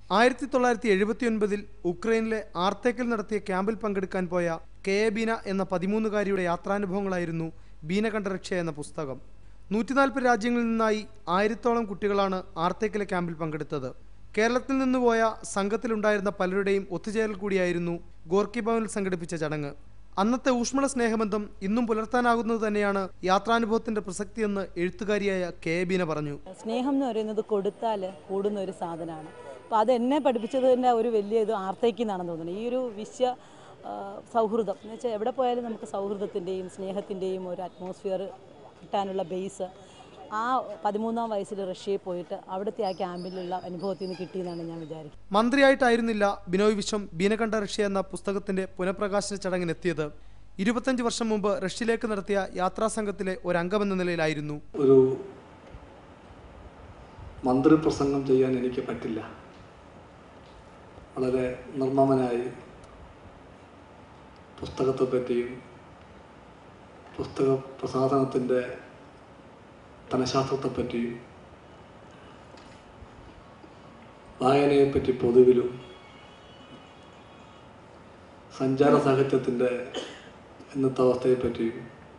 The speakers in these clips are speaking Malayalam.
ആയിരത്തി തൊള്ളായിരത്തി എഴുപത്തിയൊൻപതിൽ ഉക്രൈനിലെ ആർത്തേക്കിൽ നടത്തിയ ക്യാമ്പിൽ പങ്കെടുക്കാൻ പോയ കെ എ ബീന എന്ന പതിമൂന്നുകാരിയുടെ യാത്രാനുഭവങ്ങളായിരുന്നു ബീന കണ്ട രക്ഷ എന്ന പുസ്തകം നൂറ്റിനാൽപ്പത് രാജ്യങ്ങളിൽ നിന്നായി ആയിരത്തോളം കുട്ടികളാണ് ആർത്തേക്കിലെ ക്യാമ്പിൽ പങ്കെടുത്തത് കേരളത്തിൽ നിന്ന് പോയ സംഘത്തിലുണ്ടായിരുന്ന പലരുടെയും ഒത്തുചേരൽ കൂടിയായിരുന്നു ഗോർക്കി ഭവനിൽ സംഘടിപ്പിച്ച ചടങ്ങ് അന്നത്തെ ഊഷ്മള സ്നേഹബന്ധം ഇന്നും പുലർത്താനാകുന്നത് തന്നെയാണ് യാത്രാനുഭവത്തിന്റെ പ്രസക്തിയെന്ന് എഴുത്തുകാരിയായ കെ എ ബീന പറഞ്ഞു സ്നേഹം എന്ന് പറയുന്നത് കൊടുത്താൽ കൂടുന്ന ഒരു സാധനമാണ് അപ്പോൾ അത് എന്നെ പഠിപ്പിച്ചത് തന്നെ ഒരു വലിയ ഇത് ആർത്തേക്കുന്നാണെന്ന് തോന്നുന്നു ഈ ഒരു വിശ്വ ആ, സൗഹൃദം എന്ന് വെച്ചാൽ എവിടെ പോയാലും നമുക്ക് സൗഹൃദത്തിൻ്റെയും സ്നേഹത്തിൻ്റെയും ഒരു അറ്റ്മോസ്ഫിയർ കിട്ടാനുള്ള ബേസ് ആ പതിമൂന്നാം വയസ്സിൽ റഷ്യയിൽ പോയിട്ട് അവിടുത്തെ ആ ക്യാമ്പിലുള്ള അനുഭവത്തിൽ നിന്ന് കിട്ടിയെന്നാണ് ഞാൻ വിചാരിക്കുന്നത് മന്ത്രിയായിട്ടായിരുന്നില്ല ബിനോയ് വിശ്വം ബീനകണ്ഠ റഷ്യ എന്ന പുസ്തകത്തിന്റെ പുനഃപ്രകാശന ചടങ്ങിനെത്തിയത് ഇരുപത്തഞ്ച് വർഷം മുമ്പ് റഷ്യയിലേക്ക് നടത്തിയ യാത്രാ സംഘത്തിലെ ഒരംഗമെന്ന നിലയിലായിരുന്നു ഒരു മന്ത്രിപ്രസംഗം ചെയ്യാൻ എനിക്ക് പറ്റില്ല വളരെ നിർമ്മമനായി പുസ്തകത്തെ പറ്റിയും പുസ്തക പ്രസാധനത്തിൻ്റെ ധനശാസ്ത്രത്തെ പറ്റിയും വായനയെപ്പറ്റി പൊതുവിലും സഞ്ചാര സാഹിത്യത്തിൻ്റെ ഇന്നത്തെ അവസ്ഥയെപ്പറ്റിയും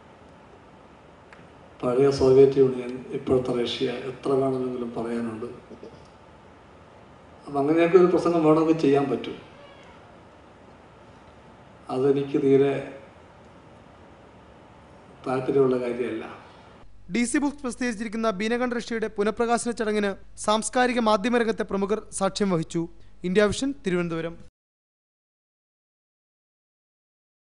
പഴയ സോവിയറ്റ് യൂണിയൻ ഇപ്പോഴത്തെ റഷ്യ എത്ര വേണമെങ്കിലും പറയാനുണ്ട് അപ്പം അങ്ങനെയൊക്കെ ഒരു പ്രസംഗം വേണമെങ്കിൽ ചെയ്യാൻ പറ്റും അതെനിക്ക് തീരെ താല്പര്യമുള്ള കാര്യമല്ല ഡി സി ബുക്സ് പ്രസിദ്ധീകരിച്ചിരിക്കുന്ന ബീനകണ്ഠ റഷ്യയുടെ പുനഃപ്രകാശന ചടങ്ങിന് സാംസ്കാരിക മാധ്യമരംഗത്തെ പ്രമുഖർ സാക്ഷ്യം വഹിച്ചു ഇന്ത്യ വിഷൻ തിരുവനന്തപുരം